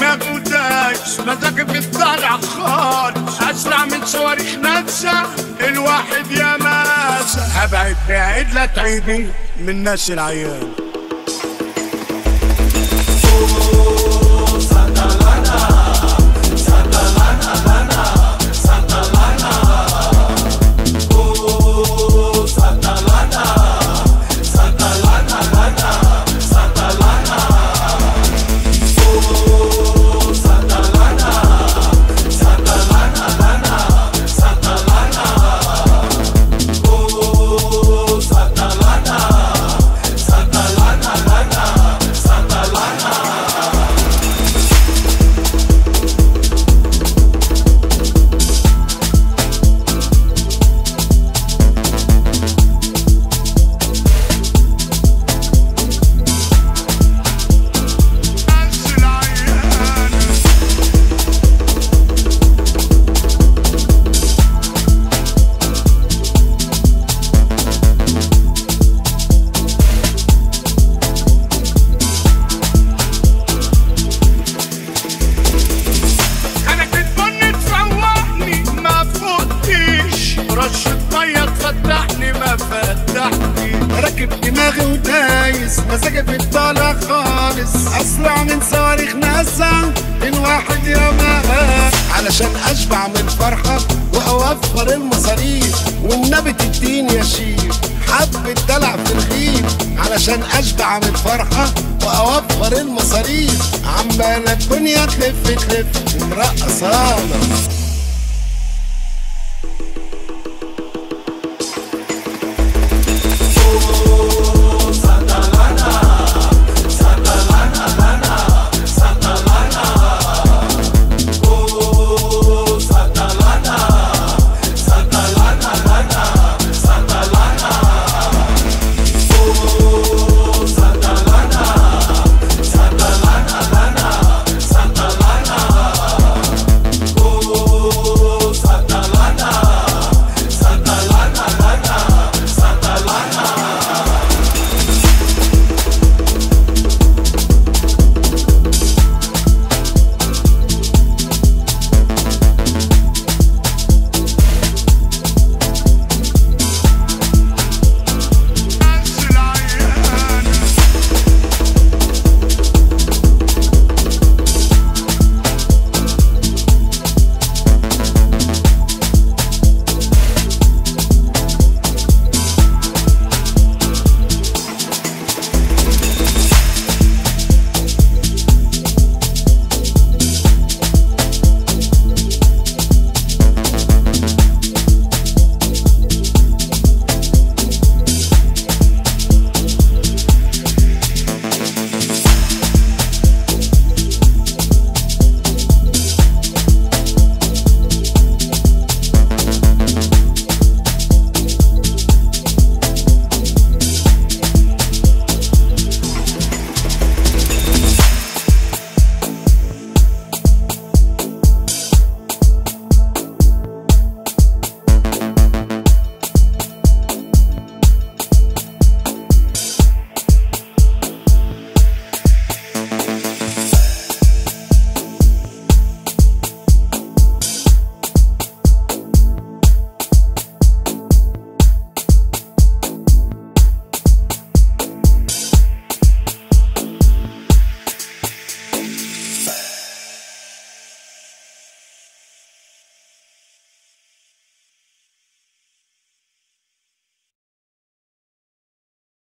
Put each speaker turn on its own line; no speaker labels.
دماغه دايس مزاجي في الطالع خالص اسرع من صواريخ نفسه الواحد يا ماسة هبعد بعيد لا تعيبي من الناس العيال الناس العيال انا كنت تفوقني ما فوتيش رشة مية تفتحني ما فتحني راكب دماغي ودايس مزاجي في الطالع خالص اسرع من صواريخ ناسا الواحد يا ما علشان اشبع من فرحة واوفر المصاريف والنبي تديني يا شيف حبة دلع في الرغيف علشان اشبع من فرحة واوفر المصاريف عمالة الدنيا تلف تلف مرقصانة